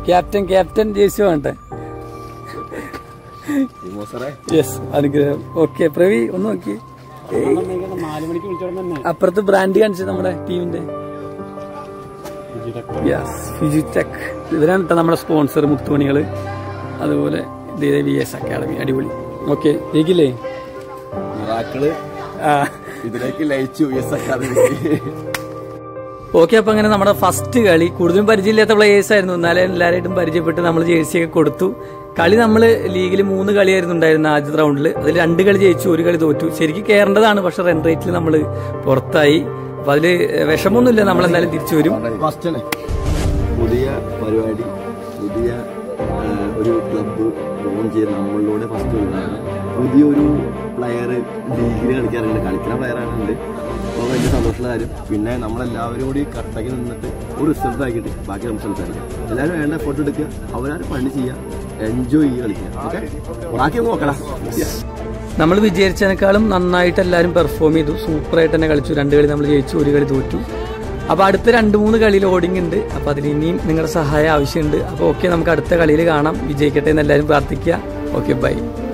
captain captain jersey വേണ്ടേ ഇമോസറെ yes അനുഗ്രഹം okay പ്രവി ഒന്ന് നോക്കി നാല് മണിക്ക് വിളിച്ചോളം തന്നെ അപ്പുറത്ത് ബ്രാൻഡ് കാണിച്ചത് നമ്മുടെ ടീമിന്റെ യെസ് ഫിജിടെക് ഇവരാണ് കേട്ടോ നമ്മുടെ സ്പോൺസർ മുത്തുമണികള് അതുപോലെ വി എസ് അക്കാഡമി അടിപൊളി ഓക്കെ ജയിക്കില്ലേ മിറാക്കിള് ആ ഇതിലേക്ക് ലയിച്ചു എസ് അക്കാദമി ഓക്കെ അപ്പൊ അങ്ങനെ നമ്മുടെ ഫസ്റ്റ് കളി കൂടുതലും പരിചയമില്ലാത്ത പ്ലേയേഴ്സ് ആയിരുന്നു എന്നാലും എല്ലാവരായിട്ടും പരിചയപ്പെട്ട് നമ്മൾ ജേഴ്സി ഒക്കെ കൊടുത്തു കളി നമ്മൾ ലീഗിൽ മൂന്ന് കളിയായിരുന്നു ഉണ്ടായിരുന്ന ആദ്യത്തെ റൗണ്ടിൽ അതിൽ രണ്ട് കളി ജയിച്ചു ഒരു കളി തോറ്റു ശരിക്കും കയറേണ്ടതാണ് പക്ഷെ റൺ റേറ്റിൽ നമ്മൾ പുറത്തായി അപ്പൊ അതില് വിഷമമൊന്നുമില്ല നമ്മൾ എന്തായാലും തിരിച്ചു വരും ഫസ്റ്റ് പുതിയ പരിപാടി പുതിയ ആ, ഒരു ക്ലബ്ബ് ഫോൺ ചെയ്ത് നമ്മളിലൂടെ ഫസ്റ്റ് വരുന്നതാണ് പുതിയൊരു പ്ലെയർ ലീഗിൽ കളിക്കാറുണ്ട് കളിക്കുന്ന പ്ലെയറാണ് ഉണ്ട് അപ്പോൾ വലിയ സന്തോഷമുള്ള കാര്യം പിന്നെ നമ്മളെല്ലാവരും കൂടി കറക്റ്റാക്കി നിന്നിട്ട് ഒരു റിസൾട്ട് ആക്കിയിട്ട് ബാക്കി നമുക്ക് സംസാരിക്കാം എല്ലാവരും വേണ്ട ഫോട്ടോ എടുക്കുക അവരാരും പണി ചെയ്യുക എൻജോയ് ചെയ്യുക കളിക്കുക ഓക്കെ ബാക്കി ഒന്ന് നോക്കടാ നമ്മൾ വിചാരിച്ചതിനേക്കാളും നന്നായിട്ട് എല്ലാവരും പെർഫോം ചെയ്തു സൂപ്പറായിട്ട് തന്നെ കളിച്ചു രണ്ട് കളി നമ്മൾ ജയിച്ചു ഒരു കളി തോറ്റു അപ്പോൾ അടുത്ത രണ്ട് മൂന്ന് കളിയിൽ ഓഡിങ് ഉണ്ട് അപ്പോൾ അതിന് ഇനിയും നിങ്ങളുടെ സഹായം ആവശ്യമുണ്ട് അപ്പോൾ ഓക്കെ നമുക്ക് അടുത്ത കളിയിൽ കാണാം വിജയിക്കട്ടെ എന്ന് എല്ലാവരും പ്രാർത്ഥിക്കുക ഓക്കെ ബൈ